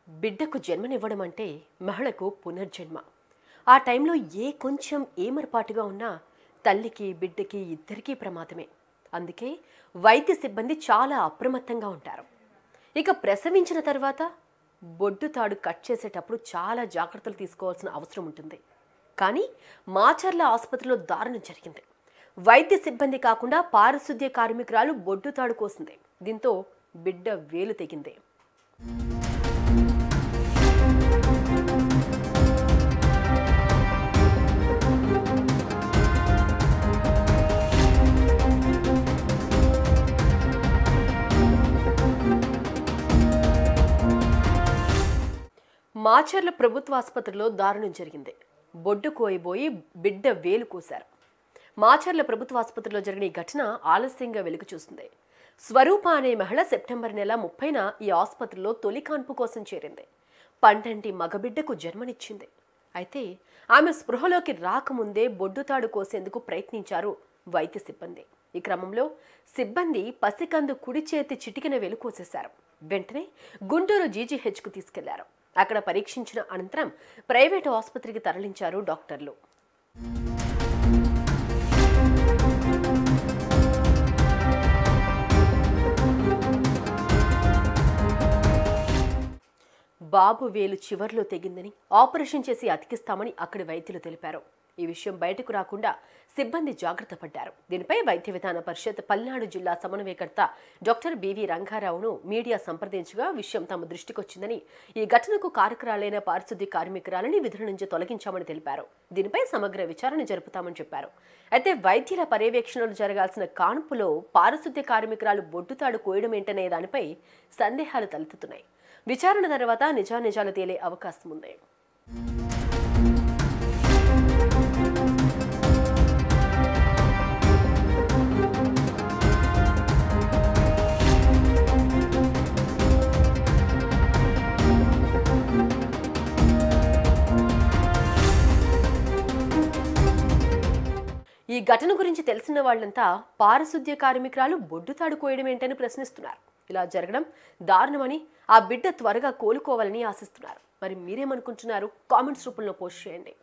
బిడ్డకు జన్మనివ్వడం అంటే మహిళకు పునర్జన్మ ఆ టైంలో ఏ కొంచెం ఏమరపాటుగా ఉన్నా తల్లికి బిడ్డకి ఇద్దరికీ ప్రమాదమే అందుకే వైద్య సిబ్బంది చాలా అప్రమత్తంగా ఉంటారు ఇక ప్రసవించిన తర్వాత బొడ్డు తాడు కట్ చేసేటప్పుడు చాలా జాగ్రత్తలు తీసుకోవాల్సిన అవసరం ఉంటుంది కానీ మాచర్ల ఆసుపత్రిలో దారుణం జరిగింది వైద్య సిబ్బంది కాకుండా పారిశుద్ధ్య కార్మికురాలు బొడ్డు తాడు కోసింది దీంతో బిడ్డ వేలు తెగింది మాచర్ల ప్రభుత్వ ఆసుపత్రిలో దారుణం జరిగింది బొడ్డు కోయబోయి బిడ్డ వేలు కోశారు మాచర్ల ప్రభుత్వ ఆసుపత్రిలో జరిగిన ఈ ఘటన ఆలస్యంగా వెలుగు చూస్తుంది స్వరూప అనే మహిళ సెప్టెంబర్ నెల ముప్పైన ఈ ఆసుపత్రిలో తొలి కాన్పు కోసం చేరింది పండంటి మగబిడ్డకు జన్మనిచ్చింది అయితే ఆమె స్పృహలోకి రాకముందే బొడ్డుతాడు కోసేందుకు ప్రయత్నించారు వైద్య సిబ్బంది ఈ క్రమంలో సిబ్బంది పసికందు కుడి చేతి చిటికిన వెలు కోసేశారు వెంటనే గుంటూరు జీజీహెచ్కు తీసుకెళ్లారు అక్కడ పరీక్షించిన అనంతరం ప్రైవేటు ఆసుపత్రికి తరలించారు డాక్టర్లు బాబు వేలు చివర్లో తెగిందని ఆపరేషన్ చేసి అతికిస్తామని అక్కడి వైద్యులు తెలిపారు ఈ విషయం బయటకు రాకుండా సిబ్బంది జాగ్రత్త పడ్డారు దీనిపై వైద్య విధాన పరిషత్ పల్నాడు జిల్లా సమన్వయకర్త డాక్టర్ బివి రంగారావును మీడియా సంప్రదించగా విషయం తమ దృష్టికొచ్చిందని ఈ ఘటనకు కారకురాలైన పారిశుద్ధ్య కార్మికురాలని విధుల నుంచి తొలగించామని తెలిపారు దీనిపై సమగ్ర విచారణ జరుపుతామని చెప్పారు అయితే వైద్యుల పర్యవేక్షణలో జరగాల్సిన కాన్పులో పారిశుద్ధ్య కార్మికురాలు బొడ్డుతాడు కోయడం ఏంటనే దానిపై సందేహాలు తలెత్తుతున్నాయి విచారణ తర్వాత నిజానిజాలు తేలే అవకాశం ఉంది ఈ ఘటన గురించి తెలిసిన వాళ్ళంతా పారిశుద్ధ్య కార్మికురాలు బొడ్డుతాడు కోయడం ఏంటని ప్రశ్నిస్తున్నారు ఇలా జరగడం దారుణమని ఆ బిడ్డ త్వరగా కోలుకోవాలని ఆశిస్తున్నారు మరి మీరేమనుకుంటున్నారు కామెంట్స్ రూపంలో పోస్ట్ చేయండి